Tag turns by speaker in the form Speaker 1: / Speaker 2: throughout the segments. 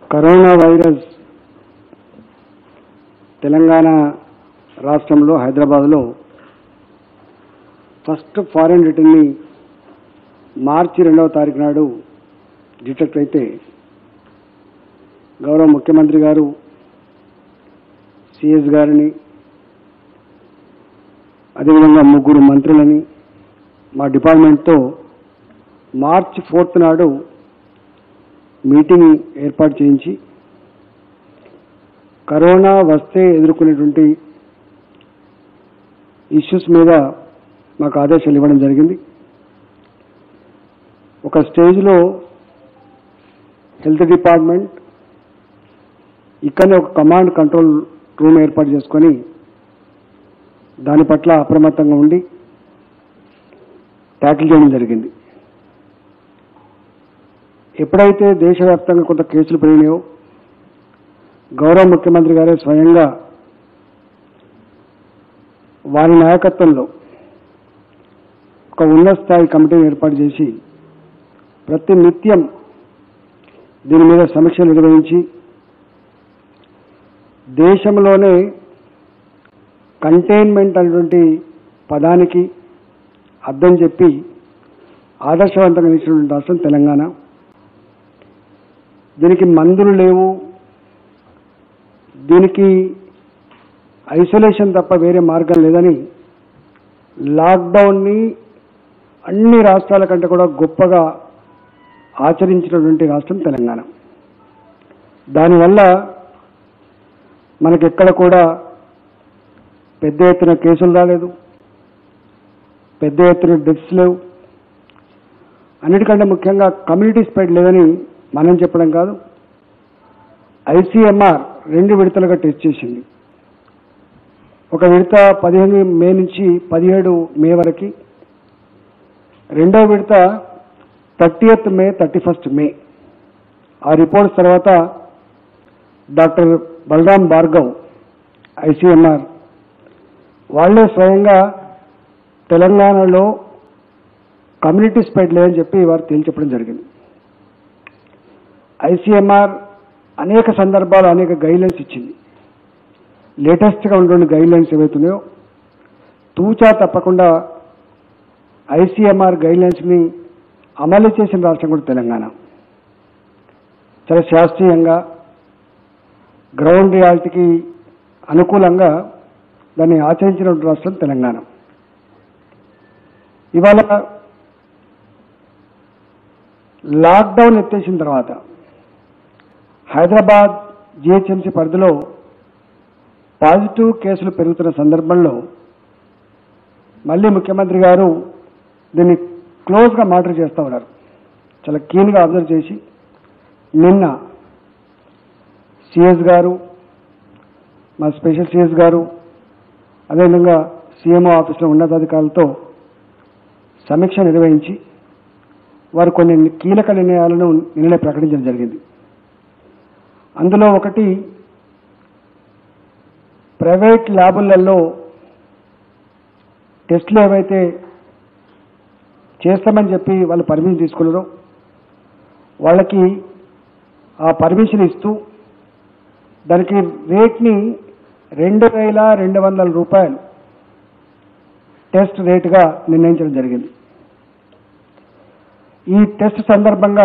Speaker 1: Corona virus Telangana రాష్ట్రంలో హైదరాబాద్లో first foreign రిటర్న్ని మార్చి రెండవ తారీఖు నాడు డిటెక్ట్ అయితే గౌరవ ముఖ్యమంత్రి గారు సిఎస్ గారిని అదేవిధంగా ముగ్గురు మంత్రులని మా డిపార్ట్మెంట్తో మార్చి ఫోర్త్ నాడు మీటింగ్ ఏర్పాటు చేయించి కరోనా వస్తే ఎదుర్కొనేటువంటి ఇష్యూస్ మీద మాకు ఆదేశాలు ఇవ్వడం జరిగింది ఒక స్టేజ్లో హెల్త్ డిపార్ట్మెంట్ ఇక్కడనే ఒక కమాండ్ కంట్రోల్ రూమ్ ఏర్పాటు చేసుకొని దాని పట్ల అప్రమత్తంగా ఉండి ట్యాకిల్ చేయడం జరిగింది ఎప్పుడైతే దేశవ్యాప్తంగా కొంత కేసులు పెరిగినాయో గౌరవ ముఖ్యమంత్రి గారే స్వయంగా వారి నాయకత్వంలో ఒక ఉన్నత స్థాయి కమిటీని ఏర్పాటు చేసి ప్రతి నిత్యం దీని మీద సమీక్షలు నిర్వహించి దేశంలోనే కంటైన్మెంట్ అనేటువంటి పదానికి అర్థం చెప్పి ఆదర్శవంతంగా ఇచ్చినటువంటి రాష్ట్రం తెలంగాణ దీనికి మందులు లేవు దీనికి ఐసోలేషన్ తప్ప వేరే మార్గం లేదని లాక్డౌన్ని అన్ని రాష్ట్రాల కంటే కూడా గొప్పగా ఆచరించినటువంటి రాష్ట్రం తెలంగాణ దానివల్ల మనకెక్కడ కూడా పెద్ద ఎత్తున కేసులు రాలేదు పెద్ద ఎత్తున డెత్స్ లేవు అన్నిటికంటే ముఖ్యంగా కమ్యూనిటీ స్ప్రెడ్ లేదని మనం చెప్పడం కాదు ఐసీఎంఆర్ రెండు విడతలుగా టెస్ట్ చేసింది ఒక విడత పదిహేను మే నుంచి పదిహేడు మే వరకు రెండో విడత thirtieth May thirty first May ఆ రిపోర్ట్స్ తర్వాత డాక్టర్ బలరాం భార్గవ్ ఐసీఎంఆర్ వాళ్ళే స్వయంగా తెలంగాణలో కమ్యూనిటీ స్ప్రెడ్ లేదని చెప్పి వారు తేల్చెప్పడం జరిగింది ఐసీఎంఆర్ అనేక సందర్భాలు అనేక గైడ్లైన్స్ ఇచ్చింది లేటెస్ట్గా ఉన్నటువంటి గైడ్లైన్స్ ఏవైతున్నాయో తూచా తప్పకుండా ఐసీఎంఆర్ గైడ్లైన్స్ని అమలు చేసిన రాష్ట్రం కూడా తెలంగాణ చాలా శాస్త్రీయంగా గ్రౌండ్ రియాలిటీకి అనుకూలంగా దాన్ని ఆచరించిన రాష్ట్రం తెలంగాణ ఇవాళ లాక్డౌన్ ఎత్తేసిన తర్వాత హైదరాబాద్ జిహెచ్ఎంసీ పరిధిలో పాజిటివ్ కేసులు పెరుగుతున్న సందర్భంలో మళ్ళీ ముఖ్యమంత్రి గారు దీన్ని క్లోజ్గా మానిటర్ చేస్తూ ఉన్నారు చాలా కీన్గా అబ్జర్వ్ చేసి నిన్న సిఎస్ గారు మా స్పెషల్ సిఎస్ గారు అదేవిధంగా సీఎంఓ ఆఫీసులో ఉన్నతాధికారులతో సమీక్ష నిర్వహించి వారు కొన్ని కీలక నిర్ణయాలను నిన్ననే ప్రకటించడం జరిగింది అందులో ఒకటి ప్రైవేట్ ల్యాబులలో టెస్టులు ఏవైతే చేస్తామని చెప్పి వాళ్ళు పర్మిషన్ తీసుకున్నారో వాళ్ళకి ఆ పర్మిషన్ ఇస్తూ దానికి రేట్ని రెండు వేల రెండు వందల రూపాయలు టెస్ట్ రేటుగా నిర్ణయించడం జరిగింది ఈ టెస్ట్ సందర్భంగా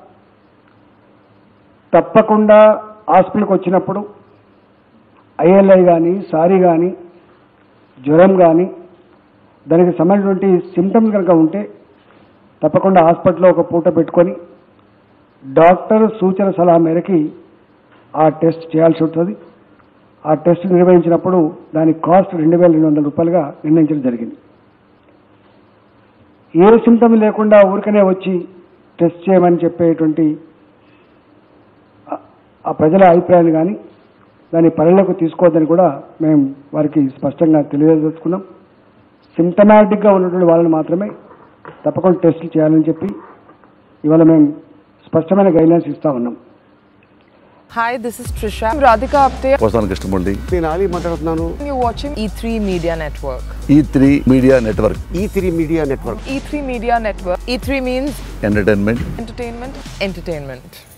Speaker 1: తప్పకుండా హాస్పిటల్కి వచ్చినప్పుడు ఐఎల్ఐ కానీ సారీ కానీ జ్వరం కానీ దానికి సంబంధించినటువంటి సిమ్టమ్స్ కనుక ఉంటే తప్పకుండా హాస్పిటల్లో ఒక పూట పెట్టుకొని డాక్టర్ సూచన సలహా మేరకి ఆ టెస్ట్ చేయాల్సి ఉంటుంది ఆ టెస్ట్ నిర్వహించినప్పుడు దాని కాస్ట్ రెండు వేల రెండు వందల రూపాయలుగా నిర్ణయించడం జరిగింది ఏ సిమ్టమ్ లేకుండా ఊరికనే వచ్చి టెస్ట్ చేయమని చెప్పేటువంటి ఆ- ఆ ప్రజల అభిప్రాయాన్ని కానీ దాని పరిలోకి తీసుకోవద్దని కూడా మేము వారికి స్పష్టంగా తెలియజేసుకున్నాం సిమ్టమాటిక్గా ఉన్నటువంటి వాళ్ళని మాత్రమే తప్పకుండా టెస్టులు చేయాలని చెప్పి ఇవాళ మేము స్పష్టమైన గైడ్లైన్స్ ఇస్తా ఉన్నాం
Speaker 2: Hi, this is Trisha. I'm Radhika Apte.
Speaker 3: పోసాన Krishnamurthy
Speaker 4: నేను ఆలీ మాట్లాడుతున్నాను
Speaker 2: You're watching E3 Media Network.
Speaker 3: E three media network
Speaker 4: E three media network
Speaker 2: E3 Media Network. E3 means
Speaker 3: entertainment
Speaker 2: entertainment, entertainment.